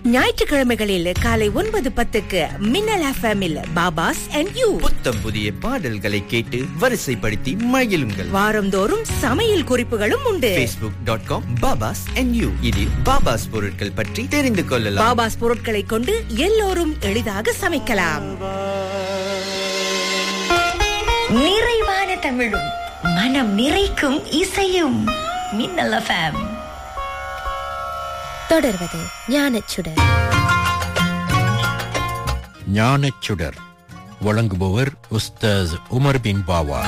ஞாயிற்றுக்கிழமைகளில் காலை ஒன்பது பத்துக்கு மின்னல் எஃப்எம்மில் பாபாஸ் அண்ட் யூ புத்தம் புதிய பாடல்களை கேட்டு வரிசைப்படுத்தி மகிழுங்கள் வாரந்தோறும் சமையல் குறிப்புகளும் உண்டு facebook.com dot com Babas and you இதில் பாபாஸ் பொருட்கள் பற்றி தெரிந்து கொள்ளலாம் பாபாஸ் பொருட்களை கொண்டு எல்லோரும் எளிதாக சமைக்கலாம் நிறைவான தமிழும் மனம் நிறைக்கும் இசையும் மின்னல் எஃப்எம் தொடர்வது ஞானச்சுடர் ஞானச்சுடர் வழங்குபவர் உஸ்தாஸ் உமர் பின் பாவா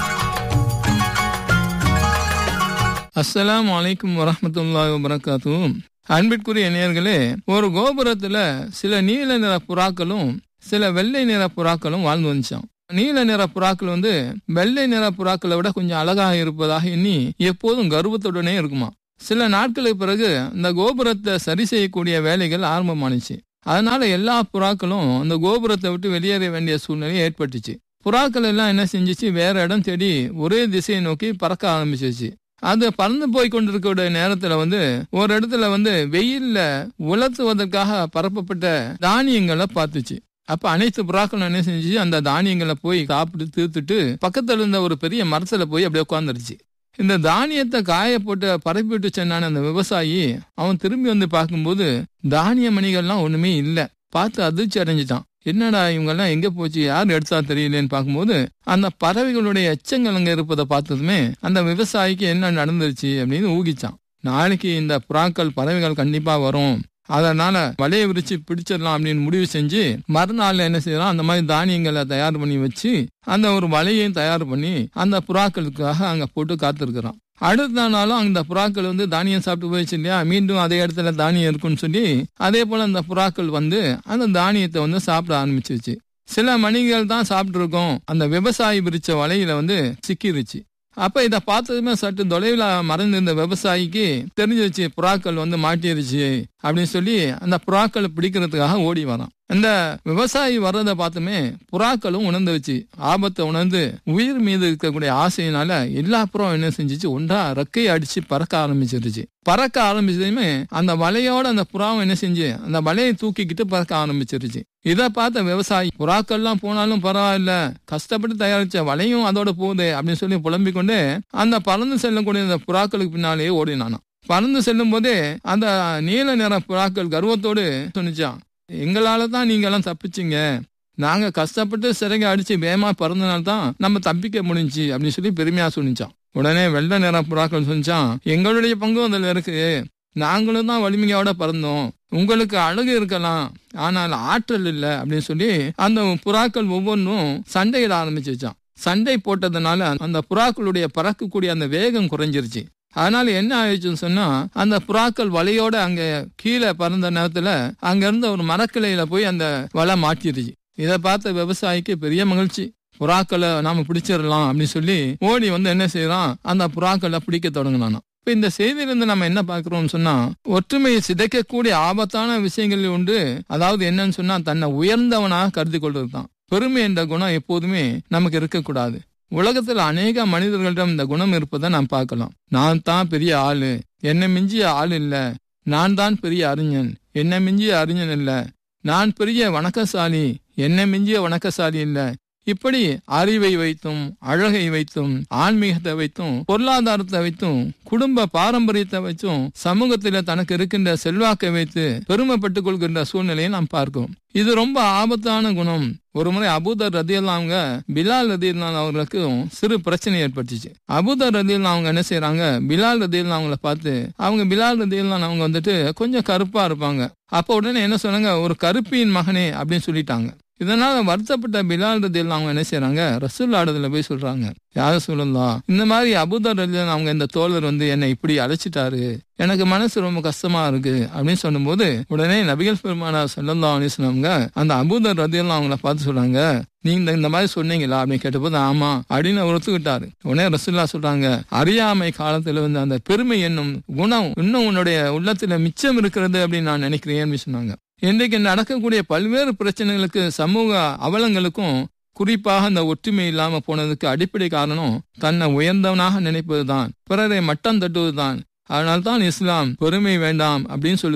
அஸ்ஸலாமு அலைக்கும் வரஹ்மத்துல்லாஹி வபரகாத்து அன்பிற்குரிய நேயர்களே ஒரு கோபுரத்துல சில நீல நிற புறாக்களும் சில வெள்ளை நிற புறாக்களும் வாழ்ந்து வந்துச்சான் நீல நிற புறாக்கள் வந்து வெள்ளை நிற புறாக்களை விட கொஞ்சம் அழகாக இருப்பதாக எண்ணி எப்போதும் கர்வத்துடனே இருக்குமா சில நாட்களுக்கு பிறகு இந்த கோபுரத்தை சரி செய்யக்கூடிய வேலைகள் ஆரம்பமானுச்சு அதனால எல்லா புறாக்களும் அந்த கோபுரத்தை விட்டு வெளியேற வேண்டிய சூழ்நிலை ஏற்பட்டுச்சு புறாக்கள் எல்லாம் என்ன செஞ்சுச்சு வேற இடம் தேடி ஒரே திசையை நோக்கி பறக்க ஆரம்பிச்சிச்சு அது பறந்து போய் கொண்டிருக்கக்கூடிய நேரத்துல வந்து ஒரு இடத்துல வந்து வெயில்ல உலர்த்துவதற்காக பரப்பப்பட்ட தானியங்களை பார்த்துச்சு அப்ப அனைத்து புறாக்களும் என்ன செஞ்சுச்சு அந்த தானியங்களை போய் சாப்பிட்டு தீர்த்துட்டு பக்கத்துல இருந்த ஒரு பெரிய மரத்துல போய் அப்படியே உட்காந்துருச்சு இந்த தானியத்தை காய போட்டு பரப்பி விட்டு சென்னான அந்த விவசாயி அவன் திரும்பி வந்து பார்க்கும்போது தானிய மணிகள்லாம் ஒண்ணுமே இல்ல பார்த்து அதிர்ச்சி அடைஞ்சிட்டான் என்னடா இவங்கெல்லாம் எங்க போச்சு யார் எடுத்தா தெரியலேன்னு பார்க்கும்போது அந்த பறவைகளுடைய எச்சங்கள் அங்க இருப்பதை பார்த்ததுமே அந்த விவசாயிக்கு என்ன நடந்துருச்சு அப்படின்னு ஊகிச்சான் நாளைக்கு இந்த புறாக்கள் பறவைகள் கண்டிப்பா வரும் அதனால வலையை விரிச்சு பிடிச்சிடலாம் அப்படின்னு முடிவு செஞ்சு மறுநாள் என்ன செய்யலாம் அந்த மாதிரி தானியங்களை தயார் பண்ணி வச்சு அந்த ஒரு வலையையும் தயார் பண்ணி அந்த புறாக்களுக்காக அங்க போட்டு காத்திருக்கிறான் அடுத்த நாளும் அந்த புறாக்கள் வந்து தானியம் சாப்பிட்டு போயிடுச்சு இல்லையா மீண்டும் அதே இடத்துல தானியம் இருக்குன்னு சொல்லி அதே போல அந்த புறாக்கள் வந்து அந்த தானியத்தை வந்து சாப்பிட ஆரம்பிச்சிருச்சு சில மணிகள் தான் சாப்பிட்டு இருக்கோம் அந்த விவசாயி விரிச்ச வலையில வந்து சிக்கிருச்சு அப்ப இத பார்த்ததுமே சற்று தொலைவில் மறைந்திருந்த விவசாயிக்கு தெரிஞ்சிருச்சு புறாக்கள் வந்து மாட்டிருச்சு அப்படின்னு சொல்லி அந்த புறாக்களை பிடிக்கிறதுக்காக ஓடி வரான் இந்த விவசாயி வர்றதை பார்த்துமே புறாக்களும் உணர்ந்துருச்சு ஆபத்தை உணர்ந்து உயிர் மீது இருக்கக்கூடிய ஆசையினால எல்லா புறம் என்ன செஞ்சுச்சு ஒன்றா ரெக்கையை அடிச்சு பறக்க ஆரம்பிச்சிருச்சு பறக்க ஆரம்பிச்சதுமே அந்த வலையோட அந்த புறாவும் என்ன செஞ்சு அந்த வலையை தூக்கிக்கிட்டு பறக்க ஆரம்பிச்சிருச்சு இதை பார்த்த விவசாயி புறாக்கள்லாம் போனாலும் பரவாயில்ல கஷ்டப்பட்டு தயாரிச்ச வலையும் அதோட போகுது அப்படின்னு சொல்லி புலம்பிக் கொண்டு அந்த பறந்து செல்லக்கூடிய அந்த புறாக்களுக்கு பின்னாலேயே ஓடினானா பறந்து செல்லும் போதே அந்த நீல நிற புறாக்கள் கர்வத்தோடு சொன்னிச்சான் எங்களால தான் நீங்க எல்லாம் தப்பிச்சீங்க நாங்க கஷ்டப்பட்டு சிறகை அடிச்சு வேகமா பறந்தனால தான் நம்ம தப்பிக்க முடிஞ்சு அப்படின்னு சொல்லி பெருமையா சொன்னிச்சான் உடனே வெள்ளை நிற புறாக்கள் சொன்னிச்சான் எங்களுடைய பங்கும் அதுல இருக்கு நாங்களும் தான் வலிமையோட பறந்தோம் உங்களுக்கு அழகு இருக்கலாம் ஆனால் ஆற்றல் இல்லை அப்படின்னு சொல்லி அந்த புறாக்கள் ஒவ்வொன்றும் சண்டையிட ஆரம்பிச்சிச்சான் சண்டை போட்டதுனால அந்த புறாக்களுடைய பறக்கக்கூடிய அந்த வேகம் குறைஞ்சிருச்சு அதனால என்ன ஆயிடுச்சுன்னு சொன்னா அந்த புறாக்கள் வலையோட அங்க கீழே பறந்த நேரத்துல அங்க இருந்த ஒரு மரக்கிளையில போய் அந்த வலை மாட்டிருச்சு இதை பார்த்த விவசாயிக்கு பெரிய மகிழ்ச்சி புறாக்களை நாம பிடிச்சிடலாம் அப்படின்னு சொல்லி ஓடி வந்து என்ன செய்யறான் அந்த புறாக்களை பிடிக்க தொடங்கினானா இப்ப இந்த செய்தியிலிருந்து நம்ம என்ன பாக்குறோம்னு சொன்னா ஒற்றுமையை சிதைக்கக்கூடிய ஆபத்தான விஷயங்கள் உண்டு அதாவது என்னன்னு சொன்னா தன்னை உயர்ந்தவனாக கருதி கொள்றதுதான் பெருமை என்ற குணம் எப்போதுமே நமக்கு இருக்கக்கூடாது உலகத்துல அநேக மனிதர்களிடம் இந்த குணம் இருப்பதை நாம் பார்க்கலாம் நான் தான் பெரிய ஆளு என்னை மிஞ்சிய ஆள் இல்ல நான் தான் பெரிய அறிஞன் என்னை மிஞ்சிய அறிஞன் இல்ல நான் பெரிய வணக்கசாலி என்னை மிஞ்சிய வணக்கசாலி இல்ல இப்படி அறிவை வைத்தும் அழகை வைத்தும் ஆன்மீகத்தை வைத்தும் பொருளாதாரத்தை வைத்தும் குடும்ப பாரம்பரியத்தை வைத்தும் சமூகத்தில தனக்கு இருக்கின்ற செல்வாக்கை வைத்து பெருமைப்பட்டுக் கொள்கின்ற சூழ்நிலையை நாம் பார்க்கிறோம் இது ரொம்ப ஆபத்தான குணம் ஒரு முறை அபூதர் ரதியெல்லாம் அவங்க பிலால் ரதியெல்லாம் அவர்களுக்கும் சிறு பிரச்சனை ஏற்பட்டுச்சு அபூதர் ரதியெல்லாம் அவங்க என்ன செய்யறாங்க பிலால் ரதியெல்லாம் அவங்கள பார்த்து அவங்க பிலால் ரதியெல்லாம் அவங்க வந்துட்டு கொஞ்சம் கருப்பா இருப்பாங்க அப்ப உடனே என்ன சொன்னாங்க ஒரு கருப்பியின் மகனே அப்படின்னு சொல்லிட்டாங்க இதனால வருத்தப்பட்ட பிலால் ரதியில் அவங்க என்ன செய்யறாங்க ரசூல்லாடத்துல போய் சொல்றாங்க யார சொல்லலாம் இந்த மாதிரி அபுதர் ரதியில் அவங்க இந்த தோழர் வந்து என்னை இப்படி அழைச்சிட்டாரு எனக்கு மனசு ரொம்ப கஷ்டமா இருக்கு அப்படின்னு சொல்லும்போது உடனே நபிகள் பெருமானா சொல்லலாம் சொன்னவங்க அந்த அபூதர் ரதியெல்லாம் அவங்கள பார்த்து சொல்றாங்க நீங்க இந்த மாதிரி சொன்னீங்களா அப்படின்னு கேட்டபோது ஆமா அப்படின்னு அவர் ஒத்துக்கிட்டாரு உடனே ரசுல்லா சொல்றாங்க அறியாமை காலத்துல வந்து அந்த பெருமை என்னும் குணம் இன்னும் உன்னுடைய உள்ளத்துல மிச்சம் இருக்கிறது அப்படின்னு நான் நினைக்கிறேன்னு சொன்னாங்க இன்றைக்கு நடக்கக்கூடிய பல்வேறு பிரச்சனைகளுக்கு சமூக அவலங்களுக்கும் குறிப்பாக அந்த ஒற்றுமை இல்லாம போனதுக்கு அடிப்படை காரணம் தன்னை உயர்ந்தவனாக நினைப்பதுதான் பிறரை மட்டம் தட்டுவதுதான் அதனால்தான் இஸ்லாம் பெருமை வேண்டாம் அப்படின்னு சொல்லுது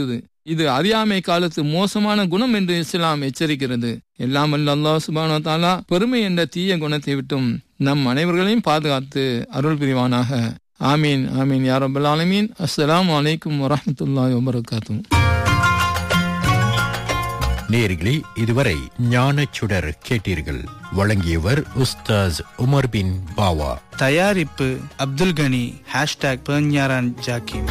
இது அறியாமை காலத்து மோசமான குணம் என்று இஸ்லாம் எச்சரிக்கிறது எல்லாம் அல்ல அல்லாஹ் சுபானோ தாலா பெருமை என்ற தீய குணத்தை விட்டும் நம் அனைவர்களையும் பாதுகாத்து அருள் புரிவானாக ஆமீன் ஆமீன் யா ரப்பல் ஆலமீன் அஸ்ஸலாமு அலைக்கும் வரஹ்மத்துல்லாஹி வபரகாத்துஹு நேர்களே இதுவரை ஞானச்சுடர் கேட்டீர்கள் வழங்கியவர் உஸ்தாஸ் உமர் பின் பாவா தயாரிப்பு அப்துல் கனி ஹேஷ்டாக் பெர்ஞாரான் ஜாக்கிம்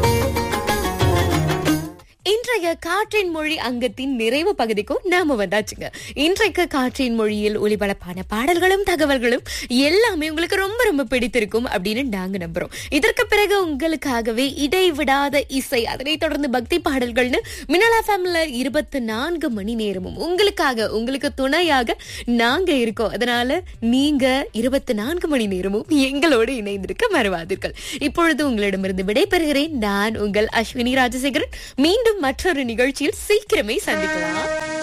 இன்றைய காற்றின் மொழி அங்கத்தின் நிறைவு பகுதிக்கும் நாம வந்தாச்சுங்க இன்றைக்கு காற்றின் மொழியில் ஒளிபரப்பான பாடல்களும் தகவல்களும் எல்லாமே உங்களுக்கு ரொம்ப ரொம்ப பிடித்திருக்கும் அப்படின்னு நாங்க நம்புறோம் இதற்கு பிறகு உங்களுக்காகவே இடைவிடாத இசை அதனைத் தொடர்ந்து பக்தி பாடல்கள்னு மினலா ஃபேமில இருபத்தி நான்கு மணி நேரமும் உங்களுக்காக உங்களுக்கு துணையாக நாங்க இருக்கோம் அதனால நீங்க இருபத்தி நான்கு மணி நேரமும் எங்களோடு இணைந்திருக்க மறவாதீர்கள் இப்பொழுது உங்களிடமிருந்து விடைபெறுகிறேன் நான் உங்கள் அஸ்வினி ராஜசேகரன் மீண்டும் மற்றொரு நிகழ்ச்சியில் சீக்கிரமே சந்திக்கலாம்